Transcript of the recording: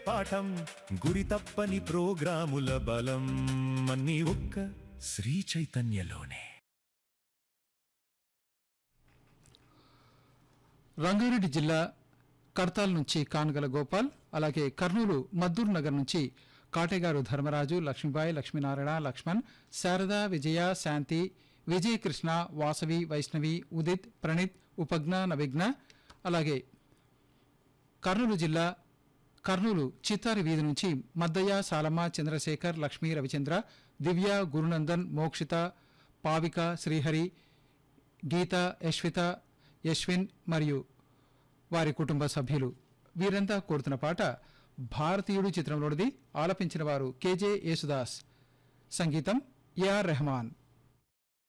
పాఠం గురి తప్పని ప్రోగ్రాముల బలం అన్ని ఒక్క శ్రీ చైతన్యలోనే రంగారెడ్డి జిల్లా కడతాల్ నుంచి కానుగల గోపాల్ అలాగే కర్నూలు మద్దూరు నగర్ నుంచి కాటేగారు ధర్మరాజు లక్ష్మీబాయి లక్ష్మీనారాయణ లక్ష్మణ్ శారద విజయ శాంతి విజయకృష్ణ వాసవి వైష్ణవి ఉదిత్ ప్రణీత్ ఉపజ్ఞ నవిఘ్న అలాగే కర్నూలు జిల్లా కర్నూలు చిత్తారి వీధి నుంచి మద్దయ్య సాలమ్మ చంద్రశేఖర్ లక్ష్మీ రవిచంద్ర దివ్య గురునందన్ మోక్షిత పావిక శ్రీహరి గీత యశ్విత యశ్విన్ మరియు వారి కుటుంబ సభ్యులు వీరంతా కోరుతున్న పాట భారతీయుడు చిత్రంలోనిది ఆలపించిన వారు కేజే యేసుదాస్ సంగీతం ఏఆర్ రెహమాన్